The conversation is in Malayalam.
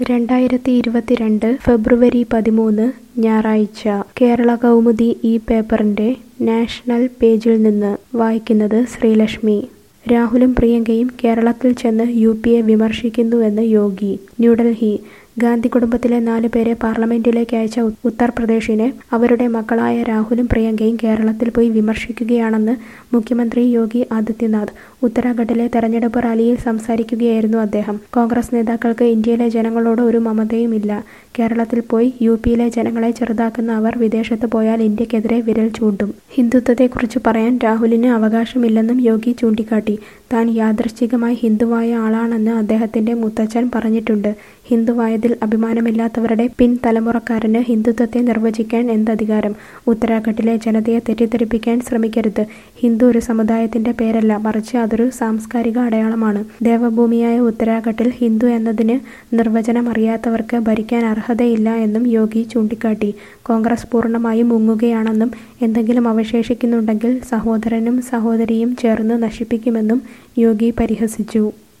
രണ്ടായിരത്തി ഇരുപത്തിരണ്ട് ഫെബ്രുവരി പതിമൂന്ന് ഞായറാഴ്ച കേരള കൗമുദി ഈ പേപ്പറിന്റെ നാഷണൽ പേജിൽ നിന്ന് വായിക്കുന്നത് ശ്രീലക്ഷ്മി രാഹുലും പ്രിയങ്കയും കേരളത്തിൽ ചെന്ന് യു പിയെ വിമർശിക്കുന്നുവെന്ന് യോഗി ന്യൂഡൽഹി ഗാന്ധി കുടുംബത്തിലെ നാല് പേരെ പാർലമെന്റിലേക്ക് അയച്ച ഉത്തർപ്രദേശിനെ അവരുടെ മക്കളായ രാഹുലും പ്രിയങ്കയും കേരളത്തിൽ പോയി വിമർശിക്കുകയാണെന്ന് മുഖ്യമന്ത്രി യോഗി ആദിത്യനാഥ് ഉത്തരാഖണ്ഡിലെ തെരഞ്ഞെടുപ്പ് റാലിയിൽ സംസാരിക്കുകയായിരുന്നു അദ്ദേഹം കോൺഗ്രസ് നേതാക്കൾക്ക് ഇന്ത്യയിലെ ജനങ്ങളോട് ഒരു മമതയുമില്ല കേരളത്തിൽ പോയി യു പിയിലെ ജനങ്ങളെ ചെറുതാക്കുന്ന അവർ വിദേശത്ത് പോയാൽ ഇന്ത്യക്കെതിരെ വിരൽ ചൂണ്ടും ഹിന്ദുത്വത്തെക്കുറിച്ച് പറയാൻ രാഹുലിന് അവകാശമില്ലെന്നും യോഗി ചൂണ്ടിക്കാട്ടി താൻ യാദൃശ്ചികമായി ഹിന്ദുവായ ആളാണെന്ന് അദ്ദേഹത്തിന്റെ മുത്തച്ഛൻ പറഞ്ഞിട്ടുണ്ട് ഹിന്ദുവായതിൽ അഭിമാനമില്ലാത്തവരുടെ പിൻതലമുറക്കാരന് ഹിന്ദുത്വത്തെ നിർവചിക്കാൻ എന്തധികാരം ഉത്തരാഖണ്ഡിലെ ജനതയെ തെറ്റിദ്ധരിപ്പിക്കാൻ ശ്രമിക്കരുത് ഹിന്ദു ഒരു സമുദായത്തിന്റെ പേരല്ല മറിച്ച് അതൊരു സാംസ്കാരിക അടയാളമാണ് ദേവഭൂമിയായ ഉത്തരാഖണ്ഡിൽ ഹിന്ദു എന്നതിന് നിർവചനം അറിയാത്തവർക്ക് ഭരിക്കാൻ അർഹതയില്ല എന്നും യോഗി ചൂണ്ടിക്കാട്ടി കോൺഗ്രസ് പൂർണ്ണമായും മുങ്ങുകയാണെന്നും എന്തെങ്കിലും അവശേഷിക്കുന്നുണ്ടെങ്കിൽ സഹോദരനും സഹോദരിയും ചേർന്ന് നശിപ്പിക്കുമെന്നും യോഗി പരിഹസിച്ചു